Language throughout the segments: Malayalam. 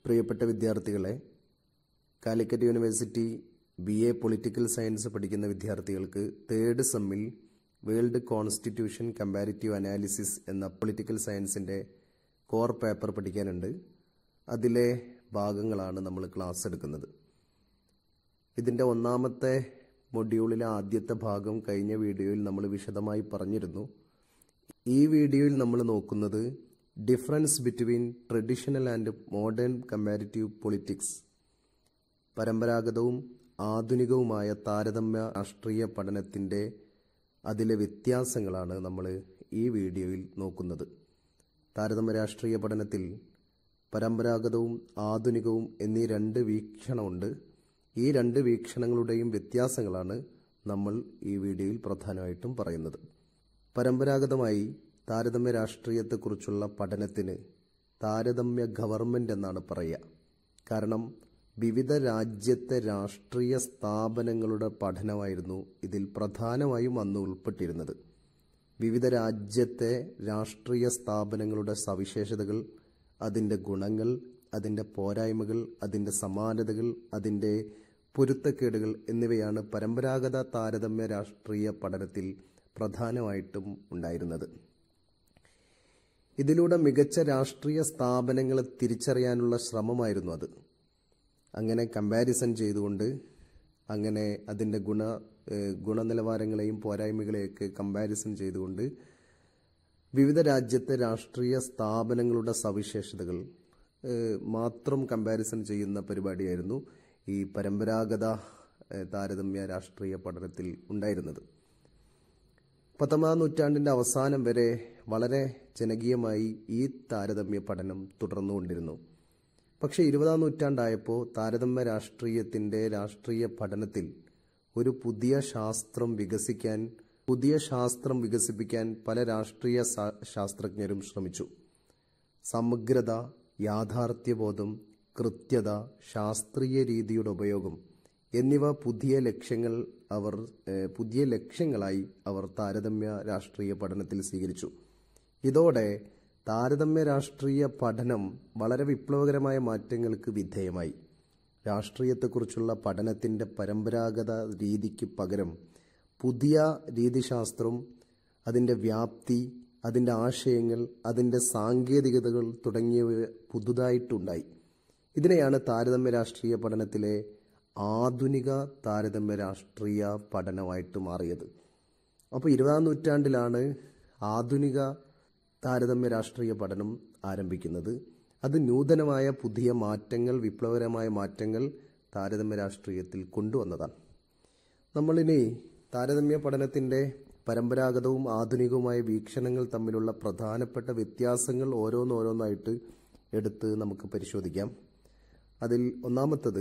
പ്രിയപ്പെട്ട വിദ്യാർത്ഥികളെ Calicut university B A political science പഠിക്കുന്ന വിദ്യാർത്ഥികൾക്ക് തേർഡ് സെമ്മിൽ വേൾഡ് കോൺസ്റ്റിറ്റ്യൂഷൻ കമ്പാരിറ്റീവ് അനാലിസിസ് എന്ന പൊളിറ്റിക്കൽ സയൻസിൻ്റെ കോർ പേപ്പർ പഠിക്കാനുണ്ട് അതിലെ ഭാഗങ്ങളാണ് നമ്മൾ ക്ലാസ് എടുക്കുന്നത് ഇതിൻ്റെ ഒന്നാമത്തെ മൊഡ്യൂളിലെ ആദ്യത്തെ ഭാഗം കഴിഞ്ഞ വീഡിയോയിൽ നമ്മൾ വിശദമായി പറഞ്ഞിരുന്നു ഈ വീഡിയോയിൽ നമ്മൾ നോക്കുന്നത് difference between traditional and modern comparative politics പരമ്പരാഗതവും ആധുനികവുമായ താരതമ്യ രാഷ്ട്രീയ പഠനത്തിൻ്റെ അതിലെ വ്യത്യാസങ്ങളാണ് നമ്മൾ ഈ വീഡിയോയിൽ നോക്കുന്നത് താരതമ്യ രാഷ്ട്രീയ പഠനത്തിൽ പരമ്പരാഗതവും ആധുനികവും എന്നീ രണ്ട് വീക്ഷണമുണ്ട് ഈ രണ്ട് വീക്ഷണങ്ങളുടെയും വ്യത്യാസങ്ങളാണ് നമ്മൾ ഈ വീഡിയോയിൽ പ്രധാനമായിട്ടും പറയുന്നത് പരമ്പരാഗതമായി താരതമ്യ രാഷ്ട്രീയത്തെക്കുറിച്ചുള്ള പഠനത്തിന് താരതമ്യ ഗവൺമെൻറ് എന്നാണ് പറയുക കാരണം വിവിധ രാജ്യത്തെ രാഷ്ട്രീയ സ്ഥാപനങ്ങളുടെ പഠനമായിരുന്നു ഇതിൽ പ്രധാനമായും അന്ന് ഉൾപ്പെട്ടിരുന്നത് വിവിധ രാജ്യത്തെ രാഷ്ട്രീയ സ്ഥാപനങ്ങളുടെ സവിശേഷതകൾ അതിൻ്റെ ഗുണങ്ങൾ അതിൻ്റെ പോരായ്മകൾ അതിൻ്റെ സമാനതകൾ അതിൻ്റെ പൊരുത്തക്കേടുകൾ എന്നിവയാണ് പരമ്പരാഗത താരതമ്യ രാഷ്ട്രീയ പഠനത്തിൽ പ്രധാനമായിട്ടും ഉണ്ടായിരുന്നത് ഇതിലൂടെ മികച്ച രാഷ്ട്രീയ സ്ഥാപനങ്ങളെ തിരിച്ചറിയാനുള്ള ശ്രമമായിരുന്നു അത് അങ്ങനെ കമ്പാരിസൺ ചെയ്തുകൊണ്ട് അങ്ങനെ അതിൻ്റെ ഗുണ ഗുണനിലവാരങ്ങളെയും പോരായ്മകളെയൊക്കെ കമ്പാരിസൺ ചെയ്തുകൊണ്ട് വിവിധ രാജ്യത്തെ രാഷ്ട്രീയ സ്ഥാപനങ്ങളുടെ സവിശേഷതകൾ മാത്രം കമ്പാരിസൺ ചെയ്യുന്ന പരിപാടിയായിരുന്നു ഈ പരമ്പരാഗത താരതമ്യ രാഷ്ട്രീയ പഠനത്തിൽ ഉണ്ടായിരുന്നത് പത്തൊമ്പതാം നൂറ്റാണ്ടിൻ്റെ അവസാനം വരെ വളരെ ജനകീയമായി ഈ താരതമ്യ പഠനം തുടർന്നുകൊണ്ടിരുന്നു പക്ഷേ ഇരുപതാം നൂറ്റാണ്ടായപ്പോൾ താരതമ്യ രാഷ്ട്രീയത്തിൻ്റെ രാഷ്ട്രീയ പഠനത്തിൽ ഒരു പുതിയ ശാസ്ത്രം വികസിക്കാൻ പുതിയ ശാസ്ത്രം വികസിപ്പിക്കാൻ പല രാഷ്ട്രീയ ശാസ്ത്രജ്ഞരും ശ്രമിച്ചു സമഗ്രത യാഥാർത്ഥ്യബോധം കൃത്യത ശാസ്ത്രീയ രീതിയുടെ ഉപയോഗം എന്നിവ പുതിയ ലക്ഷ്യങ്ങൾ അവർ പുതിയ ലക്ഷ്യങ്ങളായി അവർ താരതമ്യ രാഷ്ട്രീയ പഠനത്തിൽ സ്വീകരിച്ചു ഇതോടെ താരതമ്യ രാഷ്ട്രീയ പഠനം വളരെ വിപ്ലവകരമായ മാറ്റങ്ങൾക്ക് വിധേയമായി രാഷ്ട്രീയത്തെക്കുറിച്ചുള്ള പഠനത്തിൻ്റെ പരമ്പരാഗത രീതിക്ക് പകരം പുതിയ രീതിശാസ്ത്രം അതിൻ്റെ വ്യാപ്തി അതിൻ്റെ ആശയങ്ങൾ അതിൻ്റെ സാങ്കേതികതകൾ തുടങ്ങിയവ പുതുതായിട്ടുണ്ടായി ഇതിനെയാണ് താരതമ്യ രാഷ്ട്രീയ പഠനത്തിലെ ആധുനിക താരതമ്യ രാഷ്ട്രീയ പഠനമായിട്ട് മാറിയത് അപ്പോൾ ഇരുപതാം നൂറ്റാണ്ടിലാണ് ആധുനിക താരതമ്യ രാഷ്ട്രീയ പഠനം ആരംഭിക്കുന്നത് അത് നൂതനമായ പുതിയ മാറ്റങ്ങൾ വിപ്ലവകരമായ മാറ്റങ്ങൾ താരതമ്യ രാഷ്ട്രീയത്തിൽ കൊണ്ടുവന്നതാണ് നമ്മളിനി താരതമ്യ പഠനത്തിൻ്റെ പരമ്പരാഗതവും ആധുനികവുമായ വീക്ഷണങ്ങൾ തമ്മിലുള്ള പ്രധാനപ്പെട്ട വ്യത്യാസങ്ങൾ ഓരോന്നോരോന്നായിട്ട് എടുത്ത് നമുക്ക് പരിശോധിക്കാം അതിൽ ഒന്നാമത്തത്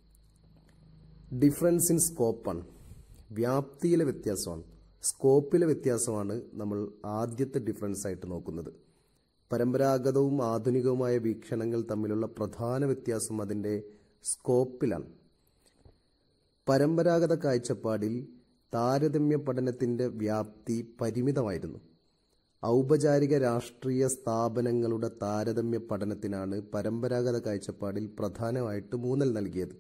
ഡിഫറൻസ് ഇൻ സ്കോപ്പാണ് വ്യാപ്തിയിലെ വ്യത്യാസമാണ് സ്കോപ്പിലെ വ്യത്യാസമാണ് നമ്മൾ ആദ്യത്തെ ഡിഫറൻസ് ആയിട്ട് നോക്കുന്നത് പരമ്പരാഗതവും ആധുനികവുമായ വീക്ഷണങ്ങൾ തമ്മിലുള്ള പ്രധാന വ്യത്യാസം അതിൻ്റെ സ്കോപ്പിലാണ് പരമ്പരാഗത കാഴ്ചപ്പാടിൽ താരതമ്യ പഠനത്തിൻ്റെ വ്യാപ്തി പരിമിതമായിരുന്നു ഔപചാരിക രാഷ്ട്രീയ സ്ഥാപനങ്ങളുടെ താരതമ്യ പഠനത്തിനാണ് പരമ്പരാഗത കാഴ്ചപ്പാടിൽ പ്രധാനമായിട്ട് ഊന്നൽ നൽകിയത്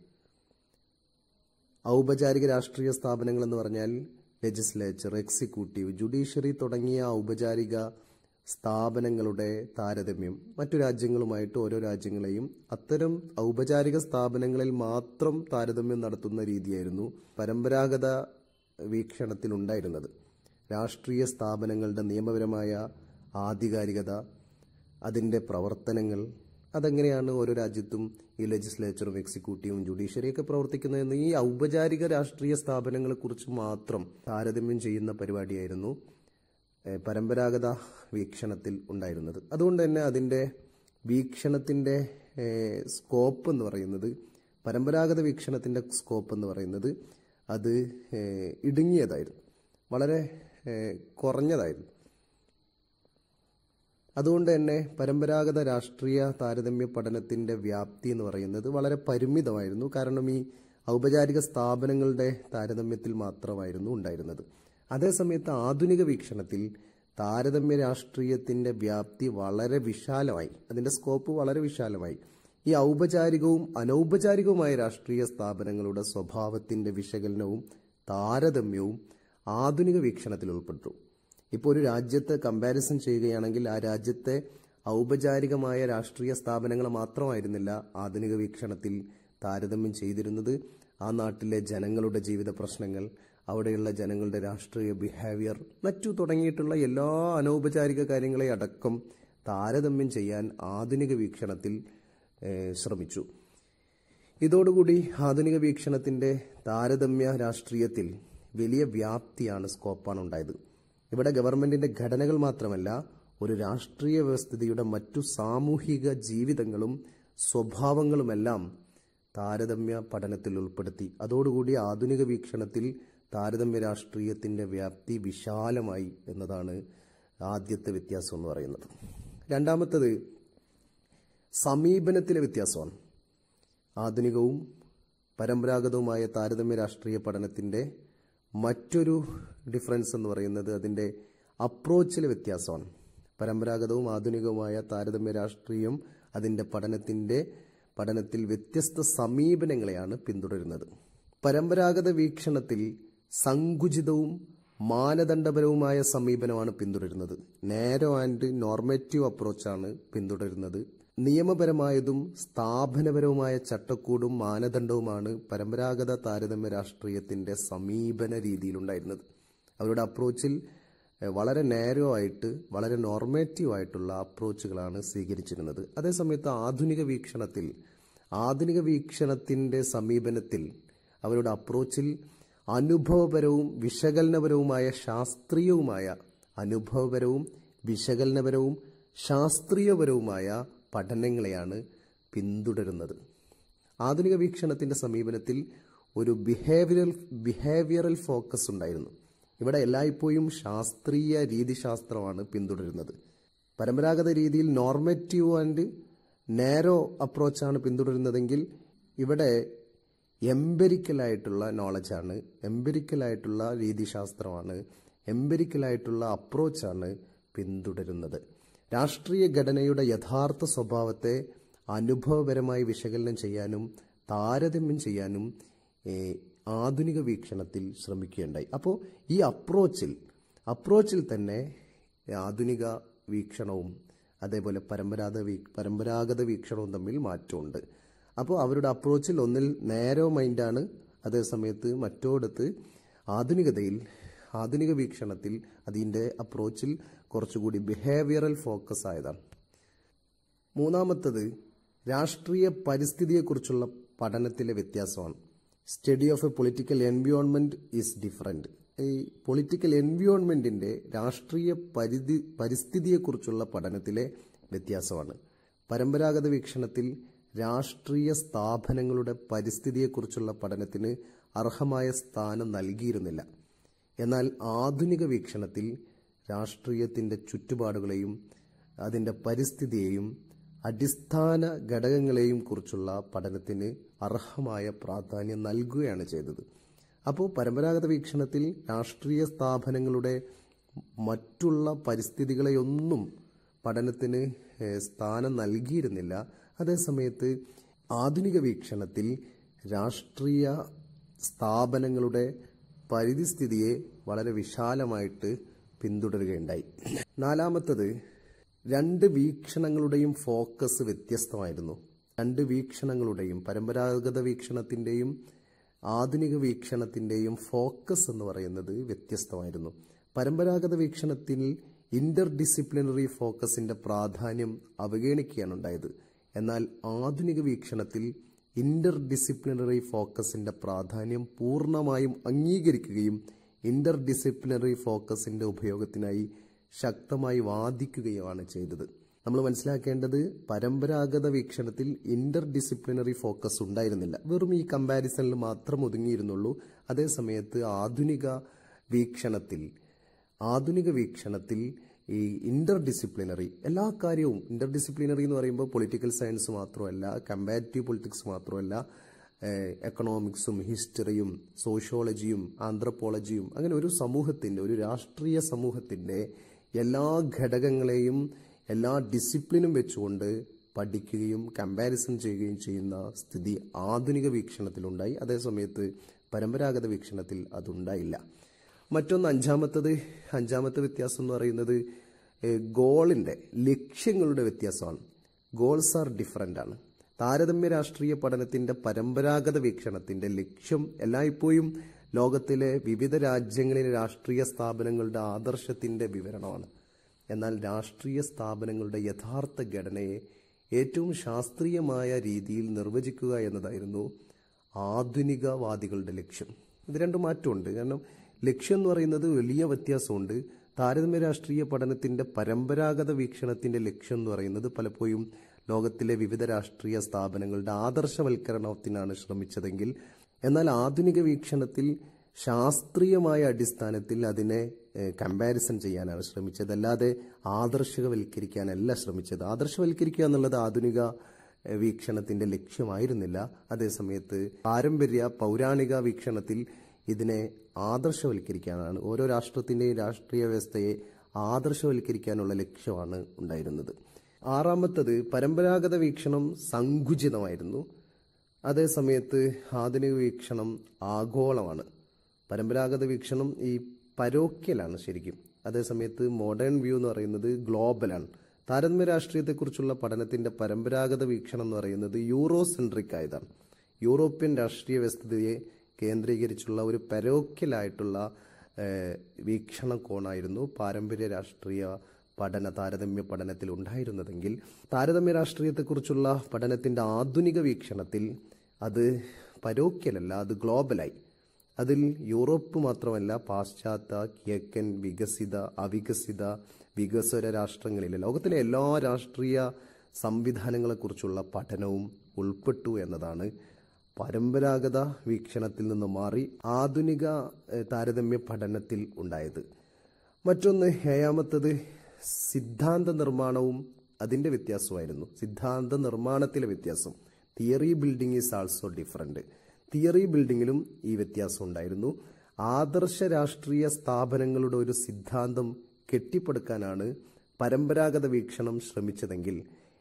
ഔപചാരിക രാഷ്ട്രീയ സ്ഥാപനങ്ങൾ എന്ന് പറഞ്ഞാൽ ലെജിസ്ലേച്ചർ എക്സിക്യൂട്ടീവ് ജുഡീഷ്യറി തുടങ്ങിയ ഔപചാരിക സ്ഥാപനങ്ങളുടെ താരതമ്യം മറ്റു രാജ്യങ്ങളുമായിട്ട് ഓരോ രാജ്യങ്ങളെയും അത്തരം ഔപചാരിക സ്ഥാപനങ്ങളിൽ മാത്രം താരതമ്യം നടത്തുന്ന രീതിയായിരുന്നു പരമ്പരാഗത വീക്ഷണത്തിൽ ഉണ്ടായിരുന്നത് രാഷ്ട്രീയ സ്ഥാപനങ്ങളുടെ നിയമപരമായ ആധികാരികത അതിൻ്റെ പ്രവർത്തനങ്ങൾ അതെങ്ങനെയാണ് ഓരോ രാജ്യത്തും ഈ ലെജിസ്ലേച്ചറും എക്സിക്യൂട്ടീവും ജുഡീഷ്യറിയൊക്കെ പ്രവർത്തിക്കുന്നതെന്ന് ഈ ഔപചാരിക രാഷ്ട്രീയ സ്ഥാപനങ്ങളെക്കുറിച്ച് മാത്രം താരതമ്യം ചെയ്യുന്ന പരിപാടിയായിരുന്നു പരമ്പരാഗത വീക്ഷണത്തിൽ ഉണ്ടായിരുന്നത് അതുകൊണ്ട് തന്നെ അതിൻ്റെ വീക്ഷണത്തിൻ്റെ സ്കോപ്പ് എന്ന് പറയുന്നത് പരമ്പരാഗത വീക്ഷണത്തിൻ്റെ സ്കോപ്പ് എന്ന് പറയുന്നത് അത് ഇടുങ്ങിയതായിരുന്നു വളരെ കുറഞ്ഞതായിരുന്നു അതുകൊണ്ട് തന്നെ പരമ്പരാഗത രാഷ്ട്രീയ താരതമ്യ പഠനത്തിൻ്റെ വ്യാപ്തി എന്ന് പറയുന്നത് വളരെ പരിമിതമായിരുന്നു കാരണം ഈ ഔപചാരിക സ്ഥാപനങ്ങളുടെ താരതമ്യത്തിൽ മാത്രമായിരുന്നു ഉണ്ടായിരുന്നത് അതേസമയത്ത് ആധുനിക വീക്ഷണത്തിൽ താരതമ്യ രാഷ്ട്രീയത്തിൻ്റെ വ്യാപ്തി വളരെ വിശാലമായി അതിൻ്റെ സ്കോപ്പ് വളരെ വിശാലമായി ഈ ഔപചാരികവും അനൗപചാരികവുമായ രാഷ്ട്രീയ സ്ഥാപനങ്ങളുടെ സ്വഭാവത്തിന്റെ വിശകലനവും താരതമ്യവും ആധുനിക വീക്ഷണത്തിൽ ഉൾപ്പെട്ടു ഇപ്പോൾ ഒരു രാജ്യത്തെ കമ്പാരിസൺ ചെയ്യുകയാണെങ്കിൽ ആ രാജ്യത്തെ ഔപചാരികമായ രാഷ്ട്രീയ സ്ഥാപനങ്ങൾ മാത്രമായിരുന്നില്ല ആധുനിക വീക്ഷണത്തിൽ താരതമ്യം ചെയ്തിരുന്നത് ആ നാട്ടിലെ ജനങ്ങളുടെ ജീവിത പ്രശ്നങ്ങൾ അവിടെയുള്ള ജനങ്ങളുടെ രാഷ്ട്രീയ ബിഹേവിയർ മറ്റു തുടങ്ങിയിട്ടുള്ള എല്ലാ അനൗപചാരിക കാര്യങ്ങളെ അടക്കം താരതമ്യം ചെയ്യാൻ ആധുനിക വീക്ഷണത്തിൽ ഏഹ്, ശ്രമിച്ചു ഇതോടുകൂടി ആധുനിക വീക്ഷണത്തിന്റെ താരതമ്യ രാഷ്ട്രീയത്തിൽ വലിയ വ്യാപ്തിയാണ് സ്കോപ്പാണ് ഉണ്ടായത് ഇവിടെ ഗവൺമെന്റിന്റെ ഘടനകൾ മാത്രമല്ല ഒരു രാഷ്ട്രീയ വ്യവസ്ഥിതിയുടെ മറ്റു സാമൂഹിക ജീവിതങ്ങളും സ്വഭാവങ്ങളുമെല്ലാം താരതമ്യ പഠനത്തിൽ ഉൾപ്പെടുത്തി അതോടുകൂടി ആധുനിക വീക്ഷണത്തിൽ താരതമ്യ രാഷ്ട്രീയത്തിന്റെ വ്യാപ്തി വിശാലമായി എന്നതാണ് ആദ്യത്തെ വ്യത്യാസം എന്ന് പറയുന്നത് രണ്ടാമത്തത് സമീപനത്തിലെ വ്യത്യാസമാണ് ആധുനികവും പരമ്പരാഗതവുമായ താരതമ്യ രാഷ്ട്രീയ പഠനത്തിന്റെ മറ്റൊരു ഡിഫറൻസ് എന്ന് പറയുന്നത് അതിന്റെ അപ്രോച്ചിലെ വ്യത്യാസമാണ് പരമ്പരാഗതവും ആധുനികവുമായ താരതമ്യ രാഷ്ട്രീയം അതിന്റെ പഠനത്തിന്റെ പഠനത്തിൽ വ്യത്യസ്ത സമീപനങ്ങളെയാണ് പിന്തുടരുന്നത് പരമ്പരാഗത വീക്ഷണത്തിൽ സങ്കുചിതവും മാനദണ്ഡപരവുമായ സമീപനമാണ് പിന്തുടരുന്നത് നാരോ ആൻഡ് നോർമേറ്റീവ് അപ്രോച്ചാണ് പിന്തുടരുന്നത് നിയമപരമായതും സ്ഥാപനപരവുമായ ചട്ടക്കൂടും മാനദണ്ഡവുമാണ് പരമ്പരാഗത താരതമ്യ രാഷ്ട്രീയത്തിന്റെ സമീപന രീതിയിലുണ്ടായിരുന്നത് അവരുടെ അപ്രോച്ചിൽ എഹ്, വളരെ നാരോ ആയിട്ട് വളരെ നോർമേറ്റീവ് ആയിട്ടുള്ള അപ്രോച്ചുകളാണ് സ്വീകരിച്ചിരുന്നത് അതേസമയത്ത് ആധുനിക വീക്ഷണത്തിൽ ആധുനിക വീക്ഷണത്തിന്റെ സമീപനത്തിൽ അവരുടെ അപ്രോച്ചിൽ അനുഭവപരവും വിശകലനപരവുമായ ശാസ്ത്രീയവുമായ അനുഭവപരവും വിശകലനപരവും ശാസ്ത്രീയപരവുമായ പഠനങ്ങളെയാണ് പിന്തുടരുന്നത് ആധുനിക വീക്ഷണത്തിന്റെ സമീപനത്തിൽ ഒരു ബിഹേവിയറൽ ബിഹേവിയറൽ ഫോക്കസ് ഉണ്ടായിരുന്നു ഇവിടെ എല്ലായ്പ്പോഴും ശാസ്ത്രീയ രീതിശാസ്ത്രമാണ് പിന്തുടരുന്നത് പരമ്പരാഗത രീതിയിൽ നോർമേറ്റീവ് ആൻഡ് നാരോ അപ്രോച്ചാണ് പിന്തുടരുന്നതെങ്കിൽ ഇവിടെ എംപെരിക്കലായിട്ടുള്ള നോളജാണ് എംപെരിക്കലായിട്ടുള്ള രീതിശാസ്ത്രമാണ് എംപെരിക്കലായിട്ടുള്ള അപ്രോച്ചാണ് പിന്തുടരുന്നത് രാഷ്ട്രീയ ഘടനയുടെ യഥാർത്ഥ സ്വഭാവത്തെ അനുഭവപരമായി വിശകലനം ചെയ്യാനും താരതമ്യം ചെയ്യാനും ഏഹ്, ആധുനിക വീക്ഷണത്തിൽ ശ്രമിക്കുകയുണ്ടായി അപ്പോൾ ഈ അപ്രോച്ചിൽ അപ്രോച്ചിൽ തന്നെ ആധുനിക വീക്ഷണവും അതേപോലെ പരമ്പരാഗത വീ പരമ്പരാഗത വീക്ഷണവും തമ്മിൽ മാറ്റമുണ്ട് അപ്പോൾ അവരുടെ അപ്രോച്ചിൽ ഒന്നിൽ നേരോ മൈൻഡാണ് അതേസമയത്ത് മറ്റോടത്ത് ആധുനികതയിൽ ആധുനിക വീക്ഷണത്തിൽ അതിൻ്റെ അപ്രോച്ചിൽ കുറച്ചുകൂടി ബിഹേവിയറൽ ഫോക്കസ് ആയതാണ് മൂന്നാമത്തത് രാഷ്ട്രീയ പരിസ്ഥിതിയെക്കുറിച്ചുള്ള പഠനത്തിലെ വ്യത്യാസമാണ് study of a political environment is different ഈ പൊളിറ്റിക്കൽ എൻവിയോൺമെന്റിന്റെ രാഷ്ട്രീയ പരിധി പരിസ്ഥിതിയെക്കുറിച്ചുള്ള പഠനത്തിലെ വ്യത്യാസമാണ് പരമ്പരാഗത വീക്ഷണത്തിൽ രാഷ്ട്രീയ സ്ഥാപനങ്ങളുടെ പരിസ്ഥിതിയെക്കുറിച്ചുള്ള പഠനത്തിന് അർഹമായ സ്ഥാനം നൽകിയിരുന്നില്ല എന്നാൽ ആധുനിക വീക്ഷണത്തിൽ രാഷ്ട്രീയത്തിന്റെ ചുറ്റുപാടുകളെയും അതിന്റെ പരിസ്ഥിതിയെയും അടിസ്ഥാന ഘടകങ്ങളെയും കുറിച്ചുള്ള പഠനത്തിന് അർഹമായ പ്രാധാന്യം നൽകുകയാണ് ചെയ്തത് അപ്പോൾ പരമ്പരാഗത വീക്ഷണത്തിൽ രാഷ്ട്രീയ സ്ഥാപനങ്ങളുടെ മറ്റുള്ള പരിസ്ഥിതികളെയൊന്നും പഠനത്തിന് ഏഹ്, സ്ഥാനം നൽകിയിരുന്നില്ല അതേസമയത്ത് ആധുനിക വീക്ഷണത്തിൽ രാഷ്ട്രീയ സ്ഥാപനങ്ങളുടെ പരിധിസ്ഥിതിയെ വളരെ വിശാലമായിട്ട് പിന്തുടരുകയുണ്ടായി നാലാമത്തത് രണ്ട് വീക്ഷണങ്ങളുടെയും ഫോക്കസ് വ്യത്യസ്തമായിരുന്നു രണ്ട് വീക്ഷണങ്ങളുടെയും പരമ്പരാഗത വീക്ഷണത്തിന്റെയും ആധുനിക വീക്ഷണത്തിന്റെയും ഫോക്കസ് എന്ന് പറയുന്നത് വ്യത്യസ്തമായിരുന്നു പരമ്പരാഗത വീക്ഷണത്തിൽ ഇന്റർ ഡിസിപ്ലിനറി ഫോക്കസിന്റെ പ്രാധാന്യം അവഗണിക്കുകയാണ് ഉണ്ടായത് എന്നാൽ ആധുനിക വീക്ഷണത്തിൽ ഇന്റർ ഡിസിപ്ലിനറി ഫോക്കസിന്റെ പ്രാധാന്യം പൂർണ്ണമായും അംഗീകരിക്കുകയും ഇന്റർ ഡിസിപ്ലിനറി ഫോക്കസിന്റെ ഉപയോഗത്തിനായി ശക്തമായി വാദിക്കുകയുമാണ് ചെയ്തത് നമ്മൾ മനസ്സിലാക്കേണ്ടത് പരമ്പരാഗത വീക്ഷണത്തിൽ ഇന്റർ ഡിസിപ്ലിനറി ഫോക്കസ് ഉണ്ടായിരുന്നില്ല വെറും ഈ കമ്പാരിസണിൽ മാത്രം ഒതുങ്ങിയിരുന്നുള്ളൂ അതേസമയത്ത് ആധുനിക വീക്ഷണത്തിൽ ആധുനിക വീക്ഷണത്തിൽ ഈ ഇന്റർ ഡിസിപ്ലിനറി എല്ലാ കാര്യവും ഇന്റർ ഡിസിപ്ലിനറി എന്ന് പറയുമ്പോൾ പൊളിറ്റിക്കൽ സയൻസ് മാത്രമല്ല കമ്പാരിറ്റീവ് പൊളിറ്റിക്സ് മാത്രമല്ല എക്കണോമിക്സും ഹിസ്റ്ററിയും സോഷ്യോളജിയും ആന്ത്രപ്പോളജിയും അങ്ങനെ ഒരു സമൂഹത്തിന്റെ ഒരു രാഷ്ട്രീയ സമൂഹത്തിന്റെ എല്ലാ ഘടകങ്ങളെയും എല്ലാ ഡിസിപ്ലിനും വെച്ചുകൊണ്ട് പഠിക്കുകയും കമ്പാരിസൺ ചെയ്യുകയും ചെയ്യുന്ന സ്ഥിതി ആധുനിക വീക്ഷണത്തിലുണ്ടായി അതേസമയത്ത് പരമ്പരാഗത വീക്ഷണത്തിൽ അതുണ്ടായില്ല മറ്റൊന്ന് അഞ്ചാമത്തത് അഞ്ചാമത്തെ വ്യത്യാസം എന്ന് പറയുന്നത് ഏഹ്, ഗോളിന്റെ ലക്ഷ്യങ്ങളുടെ വ്യത്യാസമാണ് ഗോൾസ് ആർ ഡിഫറൻ്റ് ആണ് താരതമ്യ രാഷ്ട്രീയ പഠനത്തിന്റെ പരമ്പരാഗത വീക്ഷണത്തിന്റെ ലക്ഷ്യം എല്ലായ്പ്പോഴും ലോകത്തിലെ വിവിധ രാജ്യങ്ങളിലെ രാഷ്ട്രീയ സ്ഥാപനങ്ങളുടെ ആദർശത്തിന്റെ വിവരണമാണ് എന്നാൽ രാഷ്ട്രീയ സ്ഥാപനങ്ങളുടെ യഥാർത്ഥ ഘടനയെ ഏറ്റവും ശാസ്ത്രീയമായ രീതിയിൽ നിർവചിക്കുക എന്നതായിരുന്നു ആധുനികവാദികളുടെ ലക്ഷ്യം ഇത് രണ്ടും മാറ്റമുണ്ട് കാരണം ലക്ഷ്യം എന്ന് പറയുന്നത് വലിയ വ്യത്യാസമുണ്ട് താരതമ്യ രാഷ്ട്രീയ പഠനത്തിന്റെ പരമ്പരാഗത വീക്ഷണത്തിന്റെ ലക്ഷ്യം എന്ന് പറയുന്നത് പലപ്പോഴും ലോകത്തിലെ വിവിധ രാഷ്ട്രീയ സ്ഥാപനങ്ങളുടെ ആദർശവൽക്കരണത്തിനാണ് ശ്രമിച്ചതെങ്കിൽ എന്നാൽ ആധുനിക വീക്ഷണത്തിൽ ശാസ്ത്രീയമായ അടിസ്ഥാനത്തിൽ അതിനെ കമ്പാരിസൺ ചെയ്യാനാണ് ശ്രമിച്ചത് അല്ലാതെ ആദർശവൽക്കരിക്കാനല്ല ശ്രമിച്ചത് ആദർശവൽക്കരിക്കുക എന്നുള്ളത് ആധുനിക ഏഹ്, വീക്ഷണത്തിന്റെ ലക്ഷ്യമായിരുന്നില്ല അതേസമയത്ത് പാരമ്പര്യ പൗരാണിക വീക്ഷണത്തിൽ ഇതിനെ ആദർശവൽക്കരിക്കാനാണ് ഓരോ രാഷ്ട്രത്തിന്റെയും രാഷ്ട്രീയ വ്യവസ്ഥയെ ആദർശവൽക്കരിക്കാനുള്ള ലക്ഷ്യമാണ് ഉണ്ടായിരുന്നത് ആറാമത്തത് പരമ്പരാഗത വീക്ഷണം സങ്കുചിതമായിരുന്നു അതേസമയത്ത് ആധുനിക വീക്ഷണം ആഗോളമാണ് പരമ്പരാഗത വീക്ഷണം ഈ പരോക്യലാണ് ശരിക്കും അതേസമയത്ത് മോഡേൺ വ്യൂ എന്ന് പറയുന്നത് ഗ്ലോബലാണ് താരതമ്യ രാഷ്ട്രീയത്തെക്കുറിച്ചുള്ള പഠനത്തിന്റെ പരമ്പരാഗത വീക്ഷണം എന്ന് പറയുന്നത് യൂറോ സെൻട്രിക് ആയതാണ് യൂറോപ്യൻ രാഷ്ട്രീയ വ്യവസ്ഥിതിയെ കേന്ദ്രീകരിച്ചുള്ള ഒരു പരോക്യലായിട്ടുള്ള ഏഹ്, വീക്ഷണകോണായിരുന്നു പാരമ്പര്യ രാഷ്ട്രീയ പഠന താരതമ്യ പഠനത്തിൽ ഉണ്ടായിരുന്നതെങ്കിൽ താരതമ്യ രാഷ്ട്രീയത്തെക്കുറിച്ചുള്ള പഠനത്തിന്റെ ആധുനിക വീക്ഷണത്തിൽ അത് പരോക്യലല്ല അത് ഗ്ലോബലായി അതിൽ യൂറോപ്പ് മാത്രമല്ല പാശ്ചാത്യ കിഴക്കൻ വികസിത അവികസിത വികസ്വര രാഷ്ട്രങ്ങളിലെ ലോകത്തിലെ എല്ലാ രാഷ്ട്രീയ സംവിധാനങ്ങളെക്കുറിച്ചുള്ള പഠനവും ഉൾപ്പെട്ടു എന്നതാണ് പരമ്പരാഗത വീക്ഷണത്തിൽ നിന്ന് മാറി ആധുനിക ഏഹ്, താരതമ്യ പഠനത്തിൽ ഉണ്ടായത് മറ്റൊന്ന് ഏഴാമത്തത് സിദ്ധാന്ത നിർമ്മാണവും അതിന്റെ വ്യത്യാസമായിരുന്നു സിദ്ധാന്ത നിർമ്മാണത്തിലെ വ്യത്യാസം theory building is also different theory ബിൽഡിങ്ങിലും ഈ വ്യത്യാസം ഉണ്ടായിരുന്നു ആദർശ രാഷ്ട്രീയ സ്ഥാപനങ്ങളുടെ ഒരു സിദ്ധാന്തം കെട്ടിപ്പടുക്കാനാണ് പരമ്പരാഗത വീക്ഷണം ശ്രമിച്ചതെങ്കിൽ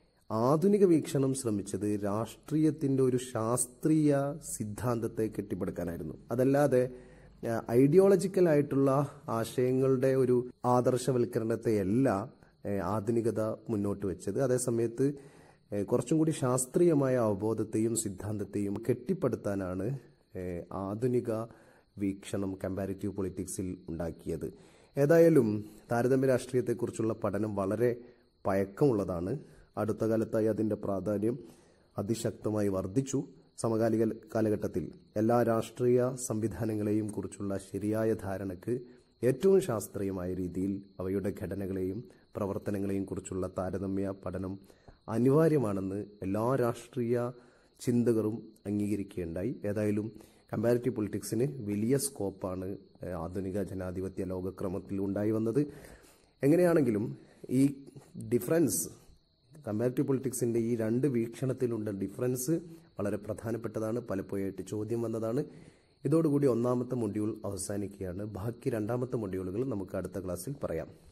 ആധുനിക വീക്ഷണം ശ്രമിച്ചത് രാഷ്ട്രീയത്തിന്റെ ഒരു ശാസ്ത്രീയ സിദ്ധാന്തത്തെ കെട്ടിപ്പടുക്കാനായിരുന്നു അതല്ലാതെ ഐഡിയോളജിക്കൽ ആയിട്ടുള്ള ആശയങ്ങളുടെ ഒരു ആദർശവൽക്കരണത്തെയല്ല ഏഹ്, ആധുനികത മുന്നോട്ട് വെച്ചത് അതേസമയത്ത് ഏഹ്, കുറച്ചും കൂടി ശാസ്ത്രീയമായ അവബോധത്തെയും സിദ്ധാന്തത്തെയും കെട്ടിപ്പടുത്താനാണ് ഏഹ്, ആധുനിക വീക്ഷണം കമ്പാരിറ്റീവ് പൊളിറ്റിക്സിൽ ഉണ്ടാക്കിയത് ഏതായാലും താരതമ്യ രാഷ്ട്രീയത്തെക്കുറിച്ചുള്ള പഠനം വളരെ പഴക്കമുള്ളതാണ് അടുത്ത കാലത്തായി അതിന്റെ പ്രാധാന്യം അതിശക്തമായി വർദ്ധിച്ചു സമകാലിക കാലഘട്ടത്തിൽ എല്ലാ രാഷ്ട്രീയ സംവിധാനങ്ങളെയും കുറിച്ചുള്ള ശരിയായ ധാരണയ്ക്ക് ഏറ്റവും ശാസ്ത്രീയമായ രീതിയിൽ അവയുടെ ഘടനകളെയും പ്രവർത്തനങ്ങളെയും കുറിച്ചുള്ള താരതമ്യ പഠനം അനിവാര്യമാണെന്ന് എല്ലാ രാഷ്ട്രീയ ചിന്തകരും അംഗീകരിക്കുകയുണ്ടായി ഏതായാലും കമ്പാരിറ്റീവ് പൊളിറ്റിക്സിന് വലിയ സ്കോപ്പാണ് ഏഹ്, ആധുനിക ജനാധിപത്യ ലോകക്രമത്തിൽ ഉണ്ടായി വന്നത് എങ്ങനെയാണെങ്കിലും ഈ ഡിഫറൻസ് കമ്പാരിറ്റീവ് പൊളിറ്റിക്സിന്റെ ഈ രണ്ട് വീക്ഷണത്തിലുള്ള ഡിഫറൻസ് വളരെ പ്രധാനപ്പെട്ടതാണ് പലപ്പോഴായിട്ട് ചോദ്യം വന്നതാണ് ഇതോടുകൂടി ഒന്നാമത്തെ മൊഡ്യൂൾ അവസാനിക്കുകയാണ് ബാക്കി രണ്ടാമത്തെ മൊഡ്യൂളുകൾ നമുക്ക് അടുത്ത ക്ലാസ്സിൽ പറയാം